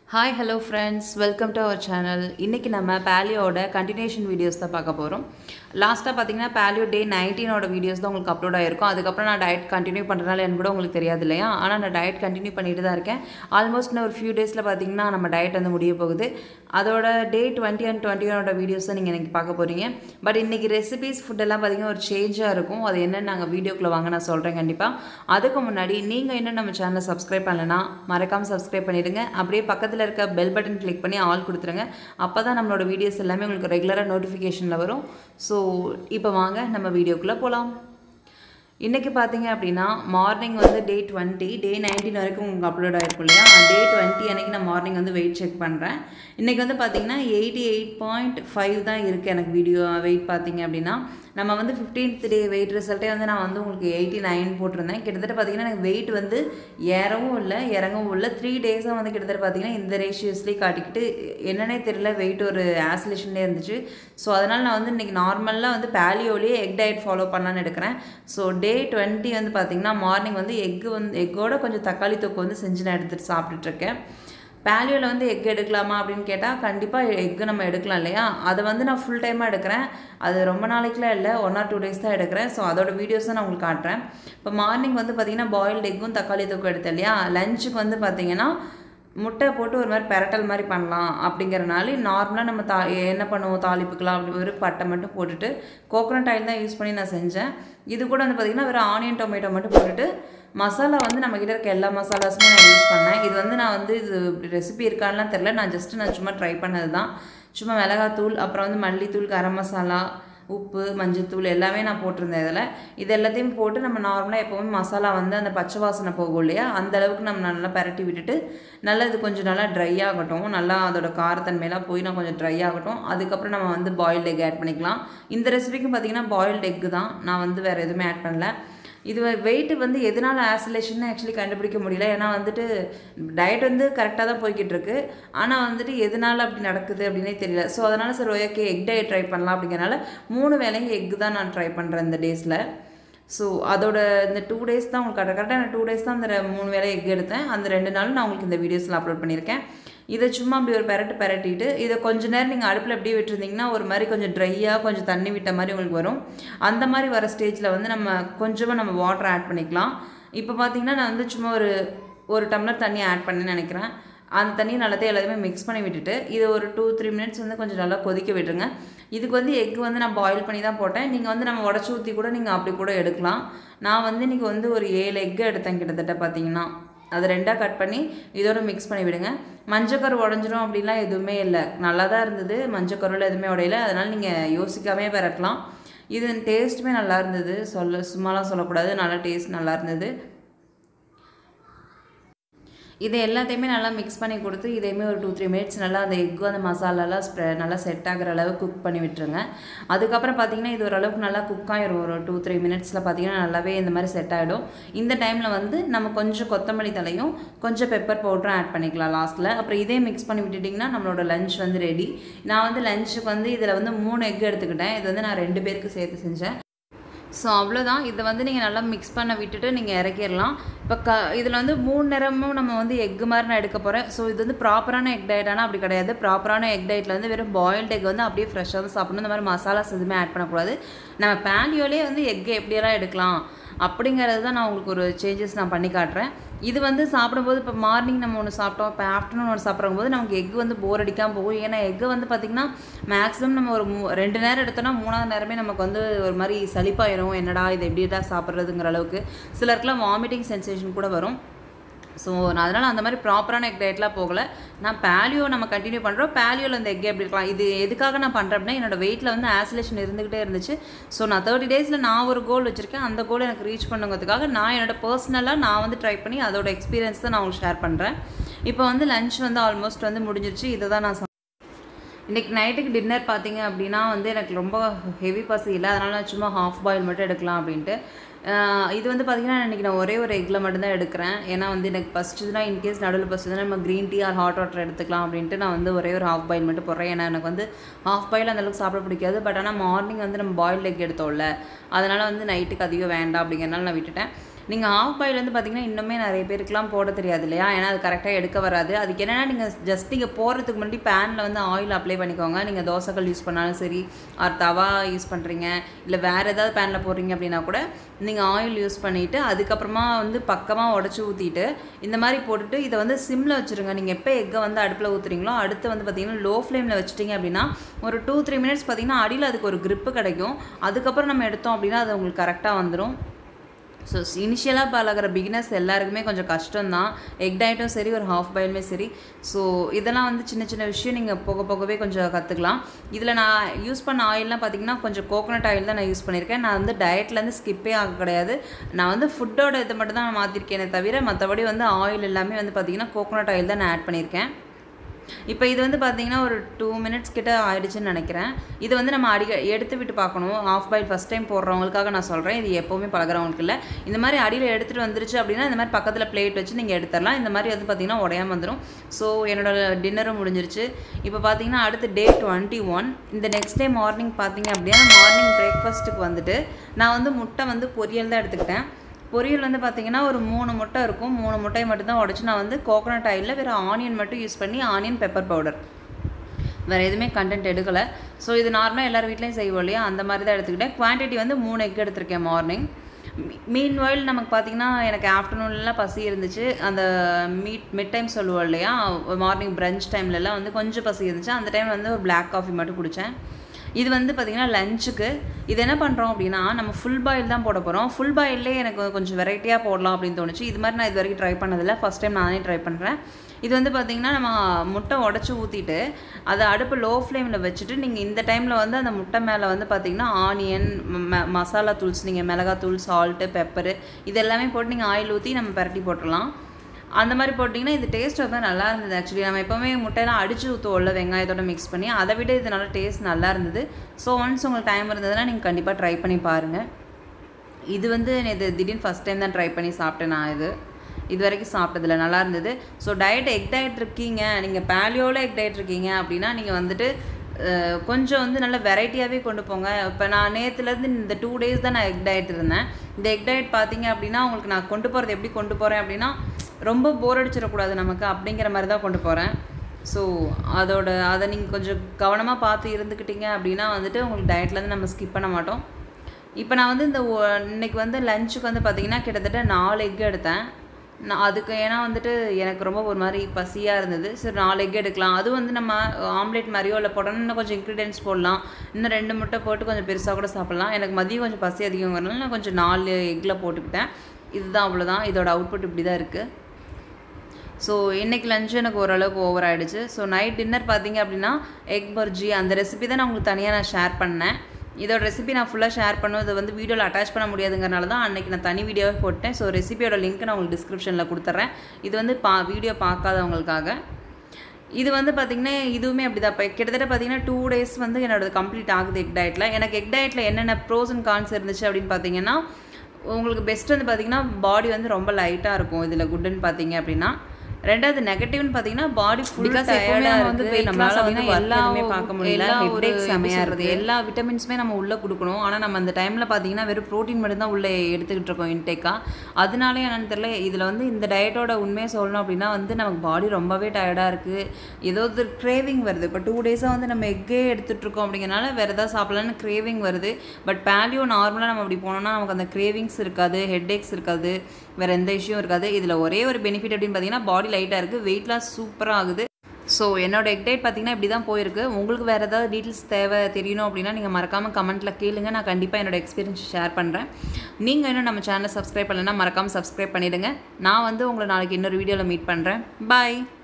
hi hello friends welcome to our channel இன்றைக்கி நம்ம பேலியோட continuation videos தான் பார்க்க போகிறோம் லாஸ்ட்டாக பார்த்தீங்கன்னா பேலியோ டே நைன்டீனோட வீடியோஸ் தான் உங்களுக்கு அப்லோட் ஆகிருக்கும் அதுக்கப்புறம் நான் டயட் கண்டினியூ பண்ணுறதுனால எனக்கு கூட உங்களுக்கு தெரியாது இல்லையா ஆனால் நான் டயட் கண்டினியூ பண்ணிட்டு தான் இருக்கேன் ஆல்மோஸ்ட் இன்னும் ஒரு ஃபியூ டேஸில் பார்த்தீங்கன்னா நம்ம டயட் வந்து முடிய போகுது அதோட டே டுவெண்ட்டி அண்ட் டுவெண்ட்டி ஒனோட வீடியோஸ் தான் நீங்கள் எனக்கு பார்க்க போகிறீங்க பட் இன்றைக்கி ரெசிபீஸ் ஃபுட்டெல்லாம் பார்த்தீங்கன்னா ஒரு சேஞ்சாக இருக்கும் அது என்னன்னு நாங்கள் வீடியோக்குள்ளே வாங்க நான் சொல்கிறேன் கண்டிப்பாக அதுக்கு முன்னாடி நீங்கள் இன்னும் நம்ம சேனலை சப்ஸ்கிரைப் பண்ணலைன்னா மறக்காமல் சப்ஸ்கிரைப் பண்ணிவிடுங்க அப்படியே பக்கத்தில் இருக்க பெல் பட்டன் கிளிக் பண்ணி ஆல் கொடுத்துருங்க அப்போ தான் நம்மளோட வீடியோஸ் எல்லாமே உங்களுக்கு ரெகுலராக நோட்டிஃபிகேஷனில் வரும் ஸோ இப்போ வாங்க நம்ம வீடியோக்குள்ளே போகலாம் இன்றைக்கி பார்த்தீங்க அப்படின்னா மார்னிங் வந்து டே டுவெண்ட்டி டே நைன்டீன் வரைக்கும் உங்களுக்கு அப்லோட் ஆகிருக்கும் இல்லையா டே டுவெண்ட்டி அன்றைக்கி நான் மார்னிங் வந்து வெயிட் செக் பண்ணுறேன் இன்றைக்கி வந்து பார்த்தீங்கன்னா எயிட்டி எயிட் பாயிண்ட் ஃபைவ் தான் இருக்குது எனக்கு வீடியோ வெயிட் பார்த்தீங்க அப்படின்னா நம்ம வந்து ஃபிஃப்டீன்த் டே வெயிட் ரிசல்ட்டே வந்து நான் வந்து உங்களுக்கு எயிட்டி நைன் போட்டிருந்தேன் கிட்டத்தட்ட பார்த்தீங்கன்னா எனக்கு வெயிட் வந்து ஏறவும் இல்லை இறங்கவும் இல்லை த்ரீ டேஸாக வந்து கிட்டத்தட்ட பார்த்தீங்கன்னா இந்த ரேஷியோஸ்லேயே காட்டிக்கிட்டு என்னன்னே தெரியல வெயிட் ஒரு ஆசிலேஷன்லேயே இருந்துச்சு ஸோ அதனால் நான் வந்து இன்றைக்கி நார்மலாக வந்து பேலியோலேயே எக் டயட் ஃபாலோ பண்ணலான்னு எடுக்கிறேன் ஸோ டே டுவெண்ட்டி வந்து பார்த்திங்கன்னா மார்னிங் வந்து எக்கு வந்து எக்கோட கொஞ்சம் தக்காளி தொக்கு வந்து செஞ்சு நான் எடுத்துகிட்டு சாப்பிட்டுட்ருக்கேன் பேலியோவில் வந்து எக் எடுக்கலாமா அப்படின்னு கேட்டால் கண்டிப்பாக எக்கு நம்ம எடுக்கலாம் இல்லையா அதை வந்து நான் ஃபுல் டைமாக எடுக்கிறேன் அது ரொம்ப நாளைக்குலாம் இல்லை ஒன் ஆர் டூ டேஸ் தான் எடுக்கிறேன் ஸோ அதோட வீடியோஸ் தான் நான் உங்களுக்கு காட்டுறேன் இப்போ மார்னிங் வந்து பார்த்திங்கன்னா பாயில்டு எக்கும் தக்காளி தொக்கு எடுத்தேன் இல்லையா லஞ்சுக்கு வந்து பார்த்திங்கன்னா முட்டை போட்டு ஒரு மாதிரி பெரட்டல் மாதிரி பண்ணலாம் அப்படிங்கிறனால நார்மலாக நம்ம தா என்ன பண்ணுவோம் தாளிப்புக்கலாம் அப்படி ஒரு பட்டை மட்டும் போட்டுட்டு கோகோனட் ஆயில் தான் யூஸ் பண்ணி நான் செஞ்சேன் இது கூட வந்து பார்த்திங்கன்னா வெறும் ஆனியன் டொமேட்டோ மட்டும் போட்டுட்டு மசாலா வந்து நம்மக்கிட்ட இருக்க எல்லா மசாலாஸுமே நான் யூஸ் பண்ணேன் இது வந்து நான் வந்து இது ரெசிபி இருக்கான்லாம் தெரில நான் ஜஸ்ட்டு நான் சும்மா ட்ரை பண்ணது தான் சும்மா மிளகாத்தூள் அப்புறம் வந்து மல்லித்தூள் கரம் மசாலா உப்பு மஞ்சத்தூள் எல்லாமே நான் போட்டிருந்தேன் இதில் இது எல்லாத்தையும் போட்டு நம்ம நார்மலாக எப்போவுமே மசாலா வந்து அந்த பச்சை வாசனை போகும் இல்லையா அந்த அளவுக்கு நம்ம நல்லா பரட்டி விட்டுட்டு நல்லா இது கொஞ்சம் நல்லா ட்ரை ஆகட்டும் நல்லா அதோட காரத்தன்மையெல்லாம் போய் நான் கொஞ்சம் ட்ரை ஆகட்டும் அதுக்கப்புறம் நம்ம வந்து பாயில்டு எக் ஆட் பண்ணிக்கலாம் இந்த ரெசிபிக்கு பார்த்திங்கன்னா பாயில்டு எக்கு தான் நான் வந்து வேறு எதுவுமே ஆட் பண்ணல இது வெயிட் வந்து எதனால் ஆசிலேஷன் ஆக்சுவலி கண்டுபிடிக்க முடியல ஏன்னா வந்துட்டு டயட் வந்து கரெக்டாக தான் போய்கிட்டு இருக்கு ஆனால் வந்துட்டு எதனால் அப்படி நடக்குது அப்படின்னே தெரியல ஸோ அதனால் சரி ஓகே எக் டயட் ட்ரை பண்ணலாம் அப்படிங்கிறனால மூணு வேலையும் எக் தான் நான் ட்ரை பண்ணுறேன் இந்த டேஸில் ஸோ அதோட இந்த டூ டேஸ் தான் உங்களுக்கு கரெக்டாக கரெக்டாக நான் டூ டேஸ் தான் அந்த மூணு வேலை எக் எடுத்தேன் அந்த ரெண்டு நாள் நான் உங்களுக்கு இந்த வீடியோஸில் அப்லோட் பண்ணியிருக்கேன் இதை சும்மா அப்படி ஒரு பெரட்டு பெரட்டிட்டு இதை கொஞ்ச நேரம் நீங்கள் அடுப்பில் அப்படியே விட்டுருந்தீங்கன்னா ஒரு மாதிரி கொஞ்சம் ட்ரையாக கொஞ்சம் தண்ணி விட்ட மாதிரி உங்களுக்கு வரும் அந்த மாதிரி வர ஸ்டேஜில் வந்து நம்ம கொஞ்சமாக நம்ம வாட்டர் ஆட் பண்ணிக்கலாம் இப்போ பார்த்தீங்கன்னா நான் வந்து சும்மா ஒரு ஒரு டம்ளர் தண்ணி ஆட் பண்ணேன்னு நினைக்கிறேன் அந்த தண்ணி நல்லாத்தையும் எல்லாத்தையுமே மிக்ஸ் பண்ணி விட்டுட்டு இது ஒரு டூ த்ரீ மினிட்ஸ் வந்து கொஞ்சம் நல்லா கொதிக்க விட்டுருங்க இதுக்கு வந்து எக் வந்து நான் பாயில் பண்ணி தான் போட்டேன் நீங்கள் வந்து நம்ம உடச்சி ஊற்றி கூட நீங்கள் அப்படி கூட எடுக்கலாம் நான் வந்து இன்றைக்கி வந்து ஒரு ஏழு எக்கு எடுத்தேன் கிட்டத்தட்ட பார்த்தீங்கன்னா அதை ரெண்டாக கட் பண்ணி இதோட மிக்ஸ் பண்ணி விடுங்க மஞ்சக்கரு உடஞ்சிரும் அப்படின்லாம் எதுவுமே இல்லை நல்லா தான் இருந்தது மஞ்சக்கருவில் எதுவுமே உடையல அதனால் நீங்கள் யோசிக்காமே பிறக்கலாம் இது டேஸ்ட்டுமே நல்லா இருந்தது சொல்ல சும்மாலாம் சொல்லக்கூடாது நல்லா டேஸ்ட் நல்லா இருந்தது இதை எல்லாத்தையுமே நல்லா மிக்ஸ் பண்ணி கொடுத்து இதையுமே ஒரு டூ த்ரீ மினிட்ஸ் நல்லா அந்த எக்கு அந்த மசாலாலாம் ஸ்ப்ரெ நல்லா செட் ஆகிற அளவு குக் பண்ணி விட்டுருங்க அதுக்கப்புறம் பார்த்தீங்கன்னா இது ஓரளவுக்கு நல்லா குக் ஆகிரும் ஒரு டூ த்ரீ மினிட்ஸில் பார்த்தீங்கன்னா நல்லாவே இந்த மாதிரி செட் ஆகிடும் இந்த டைமில் வந்து நம்ம கொஞ்சம் கொத்தமல்லி தலையும் கொஞ்சம் பெப்பர் பவுடரும் ஆட் பண்ணிக்கலாம் லாஸ்ட்டில் அப்புறம் இதே மிக்ஸ் பண்ணி விட்டுட்டிங்கன்னா நம்மளோட லஞ்ச் வந்து ரெடி நான் வந்து லஞ்சுக்கு வந்து இதில் வந்து மூணு எக் எடுத்துக்கிட்டேன் இது வந்து நான் ரெண்டு பேருக்கு சேர்த்து செஞ்சேன் ஸோ அவ்வளோதான் இதை வந்து நீங்கள் நல்லா மிக்ஸ் பண்ண விட்டுட்டு நீங்கள் இறக்கிடலாம் இப்போ க இதில் வந்து மூணு நேரமும் நம்ம வந்து எக்கு மாதிரி நான் எடுக்க போகிறேன் ஸோ இது வந்து ப்ராப்பரான எக் டயட் ஆனால் அப்படி கிடையாது ப்ராப்பரான எக் டயட்டில் வந்து வெறும் பாயில்டு எக் வந்து அப்படியே ஃப்ரெஷ்ஷாக தான் சாப்பிடணும் இந்த மாதிரி மசாலாஸ் எதுவுமே ஆட் பண்ணக்கூடாது நம்ம பேலியோலேயே வந்து எக்கு எப்படியெல்லாம் எடுக்கலாம் அப்படிங்கிறது தான் நான் உங்களுக்கு ஒரு சேஞ்சஸ் நான் பண்ணி காட்டுறேன் இது வந்து சாப்பிடும்போது இப்போ மார்னிங் நம்ம ஒன்று சாப்பிட்டோம் இப்போ ஆஃப்டர்நூன் ஒன்று சாப்பிடும் போது நமக்கு எக் வந்து போர் அடிக்காமல் போகும் ஏன்னா எக்கு வந்து பார்த்திங்கன்னா மேக்ஸிமம் நம்ம ஒரு மூ ரெண்டு நேரம் எடுத்தோம்னா மூணாவது நேரமே நமக்கு வந்து ஒரு மாதிரி சளிப்பாயிரும் என்னடா இது எப்படி தான் சாப்பிட்றதுங்கிற அளவுக்கு சிலருக்குலாம் வாமிட்டிங் சென்சேஷன் கூட வரும் ஸோ நான் அதனால் அந்த மாதிரி ப்ராப்பரான எக் டயட்லாம் போகலை நான் பேலியோ நம்ம கண்டினியூ பண்ணுறோம் பேலியோவில் இந்த எக் எப்படி இருக்கலாம் இது எதுக்காக நான் பண்ணுறேன் அப்படின்னா என்னோடய வெயிட்டில் வந்து ஆசிலேஷன் இருந்துக்கிட்டே இருந்துச்சு ஸோ நான் தேர்ட்டி டேஸில் நான் ஒரு கோல் வச்சுருக்கேன் அந்த கோல் எனக்கு ரீச் பண்ணுங்கிறதுக்காக நான் என்னோட பர்சனலாக நான் வந்து ட்ரை பண்ணி அதோட எக்ஸ்பீரியன்ஸ் தான் நான் உங்களுக்கு ஷேர் பண்ணுறேன் இப்போ வந்து லஞ்ச் வந்து ஆல்மோஸ்ட் வந்து முடிஞ்சிருச்சு இதை தான் நான் இன்றைக்கி நைட்டுக்கு டின்னர் பார்த்தீங்க அப்படின்னா வந்து எனக்கு ரொம்ப ஹெவி பசி இல்லை அதனால் நான் சும்மா ஹாஃப் பாயில் மட்டும் எடுக்கலாம் அப்படின்ட்டு இது வந்து பார்த்திங்கன்னா இன்றைக்கி நான் ஒரே ஒரு எக்கில் மட்டும்தான் எடுக்கிறேன் ஏன்னா வந்து எனக்கு ஃபஸ்ட்டுனா இன்கேஸ் நடுவில் ஃபஸ்ட்டு நம்ம green tea or hot water எடுத்துக்கலாம் அப்படின்ட்டு நான் வந்து ஒரே ஒரு ஹாஃப் பாயில் மட்டும் போடுறேன் ஏன்னா எனக்கு வந்து ஹாஃப் பாயில் அந்தளவுக்கு சாப்பிட பிடிக்காது பட் ஆனால் மார்னிங் வந்து நம்ம பாயில் எக் எடுத்தோம்ல அதனால் வந்து நைட்டுக்கு அதிகம் வேண்டாம் அப்படிங்கிறனால நான் விட்டுட்டேன் நீங்கள் ஆஃப் பாயில் வந்து பார்த்தீங்கன்னா இன்னுமே நிறைய பேருக்குலாம் போட தெரியாது இல்லையா ஏன்னா அது கரெக்டாக எடுக்க வராது அதுக்கு என்னென்னா நீங்கள் ஜஸ்ட் நீங்கள் போடுறதுக்கு முன்னாடி பேனில் வந்து ஆயில் அப்ளை பண்ணிக்கோங்க நீங்கள் தோசைக்கல் யூஸ் பண்ணாலும் சரி ஆர் தவா யூஸ் பண்ணுறீங்க இல்லை வேறு ஏதாவது பேனில் போடுறீங்க அப்படின்னா கூட நீங்கள் ஆயில் யூஸ் பண்ணிவிட்டு அதுக்கப்புறமா வந்து பக்கமாக உடச்சி ஊற்றிட்டு இந்த மாதிரி போட்டுட்டு இதை வந்து சிம்மில் வச்சுருங்க நீங்கள் எப்போ எக்கை வந்து அடுப்பில் ஊற்றுறீங்களோ அடுத்து வந்து பார்த்தீங்கன்னா லோ ஃப்ளேமில் வச்சுட்டிங்க அப்படின்னா ஒரு டூ த்ரீ மினிட்ஸ் பார்த்தீங்கன்னா அடியில் அதுக்கு ஒரு grip கிடைக்கும் அதுக்கப்புறம் நம்ம எடுத்தோம் அப்படின்னா அது உங்களுக்கு கரெக்டாக வந்துடும் ஸோ இனிஷியலாக பழகிற பிகினர்ஸ் எல்லாருக்குமே கொஞ்சம் கஷ்டம்தான் எக் டயட்டும் சரி ஒரு ஹாஃப் பாயிலுமே சரி ஸோ இதெல்லாம் வந்து சின்ன சின்ன விஷயம் நீங்கள் போக போகவே கொஞ்சம் கற்றுக்கலாம் இதில் நான் யூஸ் பண்ண ஆயில்லாம் பார்த்தீங்கன்னா கொஞ்சம் கோகோனட் ஆயில் தான் நான் யூஸ் பண்ணியிருக்கேன் நான் வந்து டயட்லேருந்து ஸ்கிப்பே ஆக கிடையாது நான் வந்து ஃபுட்டோட இதை மட்டும் தான் நான் மாற்றிருக்கேனே தவிர மற்றபடி வந்து ஆயில் எல்லாமே வந்து பார்த்தீங்கன்னா கோகோனட் ஆயில் தான் நான் ஆட் பண்ணியிருக்கேன் இப்போ இது வந்து பார்த்தீங்கன்னா ஒரு டூ மினிட்ஸ் கிட்ட ஆயிடுச்சுன்னு நினைக்கிறேன் இது வந்து நம்ம அடிக்க எடுத்து விட்டு பார்க்கணும் ஆஃப் பாயில் ஃபஸ்ட் டைம் போடுறவங்களுக்காக நான் சொல்கிறேன் இது எப்போவுமே பழகிறவங்களுக்கு இல்லை இந்த மாதிரி அடியில் எடுத்துகிட்டு வந்துருச்சு அப்படின்னா இந்த மாதிரி பக்கத்தில் பிளேட் வச்சு நீங்கள் எடுத்துடலாம் இந்த மாதிரி வந்து பார்த்தீங்கன்னா உடையாம வந்துடும் ஸோ என்னோட டின்னரும் முடிஞ்சிருச்சு இப்போ பார்த்தீங்கன்னா அடுத்து டே டுவெண்ட்டி ஒன் இந்த நெக்ஸ்ட் டே மார்னிங் பார்த்தீங்க அப்படின்னா மார்னிங் பிரேக்ஃபாஸ்ட்டுக்கு வந்துட்டு நான் வந்து முட்டை வந்து பொரியல் தான் எடுத்துக்கிட்டேன் பொரியல் வந்து பார்த்தீங்கன்னா ஒரு மூணு முட்டை இருக்கும் மூணு முட்டையை மட்டும்தான் உடச்சி நான் வந்து கோகோனட் ஆயிலில் வெறும் ஆனியன் மட்டும் யூஸ் பண்ணி ஆனியன் பெப்பர் பவுடர் வேறு எதுவுமே கண்டென்ட் எடுக்கலை ஸோ இது நார்மலாக எல்லார் வீட்லேயும் செய்வோம் இல்லையா அந்த மாதிரி தான் எடுத்துக்கிட்டேன் குவான்டிட்டி வந்து மூணு எக் எடுத்திருக்கேன் மார்னிங் மீன் வாயில் நமக்கு பார்த்தீங்கன்னா எனக்கு ஆஃப்டர்நூன்லாம் பசி இருந்துச்சு அந்த மீட் மிட் டைம் சொல்லுவோம் இல்லையா மார்னிங் பிரஞ்ச் டைம்லலாம் வந்து கொஞ்சம் பசி இருந்துச்சு அந்த டைம் வந்து ஒரு பிளாக் காஃபி மட்டும் குடித்தேன் இது வந்து பார்த்திங்கன்னா லஞ்சுக்கு இது என்ன பண்ணுறோம் அப்படின்னா நம்ம ஃபுல் பாயில் தான் போட போகிறோம் ஃபுல் பாயிலே எனக்கு கொஞ்சம் வெரைட்டியாக போடலாம் அப்படின்னு தோணுச்சு இது மாதிரி நான் இது வரைக்கும் ட்ரை பண்ணதில்லை ஃபஸ்ட் டைம் நானே ட்ரை பண்ணுறேன் இது வந்து பார்த்திங்கன்னா நம்ம முட்டை உடச்சி ஊற்றிட்டு அதை அடுப்பு லோ ஃப்ளேமில் வச்சுட்டு நீங்கள் இந்த டைமில் வந்து அந்த முட்டை மேலே வந்து பார்த்திங்கன்னா ஆனியன் ம மசாலா தூள்ஸ் நீங்கள் மிளகாத்தூள் சால்ட்டு பெப்பரு இது எல்லாமே போட்டு நீங்கள் ஆயில் ஊற்றி நம்ம பரட்டி போட்டுடலாம் அந்த மாதிரி போட்டிங்கன்னா இது டேஸ்ட் வந்து நல்லா இருந்தது ஆக்சுவலி நம்ம எப்போவுமே முட்டையெல்லாம் அடிச்சு ஊற்றுவோம்ல வெங்காயத்தோட மிக்ஸ் பண்ணி அதை விட இது நல்லா டேஸ்ட் நல்லா இருந்தது ஸோ ஒன்ஸ் உங்களுக்கு டைம் இருந்ததுன்னா நீங்கள் கண்டிப்பாக ட்ரை பண்ணி பாருங்கள் இது வந்து இது திடீர்னு ஃபஸ்ட் டைம் தான் ட்ரை பண்ணி சாப்பிட்டேன் நான் இது இது வரைக்கும் சாப்பிட்டதில்ல நல்லா இருந்தது ஸோ டயட் எக் டயட் இருக்கீங்க நீங்கள் பேலியோவில் எக் டயட் இருக்கீங்க அப்படின்னா நீங்கள் வந்துட்டு அஹ், கொஞ்சம் வந்து நல்ல வெரைட்டியாகவே கொண்டு போங்க இப்போ நான் நேற்றுலேருந்து இந்த டூ டேஸ் தான் நான் எக் டயட் இருந்தேன் இந்த எக் டயட் பார்த்தீங்க அப்படின்னா உங்களுக்கு நான் கொண்டு போகிறது எப்படி கொண்டு போகிறேன் அப்படின்னா ரொம்ப போர் அடிச்சிடக்கூடாது நமக்கு அப்படிங்கிற மாதிரி தான் கொண்டு போகிறேன் ஸோ அதோட அதை நீங்கள் கொஞ்சம் கவனமாக பார்த்து இருந்துக்கிட்டீங்க அப்படின்னா வந்துட்டு உங்களுக்கு டயட்லேருந்து நம்ம ஸ்கிப் பண்ண மாட்டோம் இப்போ நான் வந்து இந்த ஒ- இன்னைக்கு வந்து லஞ்சுக்கு வந்து பார்த்தீங்கன்னா கிட்டத்தட்ட நாலு எக் எடுத்தேன் நான் அதுக்கு ஏன்னா வந்துட்டு எனக்கு ரொம்ப ஒரு மாதிரி பசியாக இருந்தது சரி நாலு எக் எடுக்கலாம் அது வந்து நம்ம ஆம்லேட் மாதிரியோ இல்லை போடணும் இன்னும் கொஞ்சம் இன்க்ரீடியன்ஸ் போடலாம் இன்னும் ரெண்டு முட்டை போட்டு கொஞ்சம் பெருசாக கூட சாப்பிட்லாம் எனக்கு மதியம் கொஞ்சம் பசி அதிகங்கிறனால நான் கொஞ்சம் நாலு எக்கில் போட்டுக்கிட்டேன் இதுதான் அவ்வளோதான் இதோட அவுட்புட் இப்படி தான் இருக்குது ஸோ இன்னைக்கு லஞ்சு எனக்கு ஓரளவுக்கு ஓவர் ஆயிடுச்சு ஸோ நைட் டின்னர் பார்த்தீங்க அப்படின்னா எக் பர்ஜி அந்த ரெசிபி தான் நான் உங்களுக்கு தனியாக நான் ஷேர் பண்ணேன் இதோட ரெசிபி நான் ஃபுல்லாக ஷேர் பண்ணும் இதை வந்து வீடியோவில் அட்டாச் பண்ண முடியாதுங்கிறனால தான் அன்றைக்கி நான் தனி வீடியோவே போட்டேன் ஸோ ரெசிபியோட லிங்க் நான் உங்களுக்கு டிஸ்கிரிப்ஷனில் கொடுத்துட்றேன் இது வந்து பா வீடியோ பார்க்காதவங்களுக்காக இது வந்து பார்த்திங்கன்னா இதுவுமே அப்படி தான் இப்போ கிட்டத்தட்ட பார்த்தீங்கன்னா டூ டேஸ் வந்து என்னோட கம்ப்ளீட் ஆகுது எக் டயட்டில் எனக்கு எக் டயட்டில் என்னென்ன ப்ரோஸ் அண்ட் கான்ஸ் இருந்துச்சு அப்படின்னு பார்த்தீங்கன்னா உங்களுக்கு பெஸ்ட் வந்து பார்த்தீங்கன்னா பாடி வந்து ரொம்ப லைட்டாக இருக்கும் இதில் குட்டுன்னு பார்த்தீங்க அப்படின்னா ரெண்டாவது நெகட்டிவ்னு பார்த்தீங்கன்னா பாடி ஃபுல் Because எப்பவுமே டயர்டாக நம்ம வந்து இருக்குது weight நம்மளால loss வந்து அப்படின்னா எல்லா எல்லா பார்க்க முடியல எல்லா ஒரு ஹெட்டேக் எப்படி செமையாக சொல்றது, இருக்குது எல்லா விட்டமின்ஸுமே நம்ம உள்ளே கொடுக்கணும் ஆனால் நம்ம அந்த டைமில் பார்த்தீங்கன்னா வெறும் ப்ரோட்டீன் மட்டும் தான் உள்ளே எடுத்துக்கிட்டு இருக்கோம் இன்டேக்காக அதனாலே என்னன்னு தெரியல இதில் வந்து இந்த டயட்டோட உண்மையை சொல்லணும் அப்படின்னா வந்து நமக்கு பாடி ரொம்பவே டயர்டாக இருக்குது ஏதோ ஒரு கிரேவிங் வருது இப்போ டூ டேஸாக வந்து நம்ம எக்கே எடுத்துகிட்டு இருக்கோம் அப்படிங்கிறனால வேறு ஏதாவது சாப்பிடலான்னு கிரேவிங் வருது பட் பேலியோ நார்மலாக நம்ம அப்படி போனோம்னா நமக்கு அந்த கிரேவிங்ஸ் இருக்காது ஹெட்டேக்ஸ் இருக்காது வேறு எந்த இஷ்யூ இருக்காது இதில் ஒரே ஒரு பெனிஃபிட் அப்படின்னு பார்த்தீங்கன்னா பாடி லைட்டாக இருக்குது வெயிட் லாஸ் சூப்பராக ஆகுது ஸோ என்னோட எக் டேட் பார்த்தீங்கன்னா இப்படி தான் போயிருக்கு உங்களுக்கு வேறு ஏதாவது டீட்டெயில்ஸ் தேவை தெரியணும் அப்படின்னா நீங்கள் மறக்காமல் கமெண்ட்டில் கேளுங்க நான் கண்டிப்பாக என்னோட எக்ஸ்பீரியன்ஸ் ஷேர் பண்ணுறேன் நீங்கள் இன்னும் நம்ம சேனலை சப்ஸ்கிரைப் பண்ணலைன்னா மறக்காமல் சப்ஸ்கிரைப் பண்ணிவிடுங்க நான் வந்து உங்களை நாளைக்கு இன்னொரு வீடியோவில் மீட் பண்ணுறேன் பாய்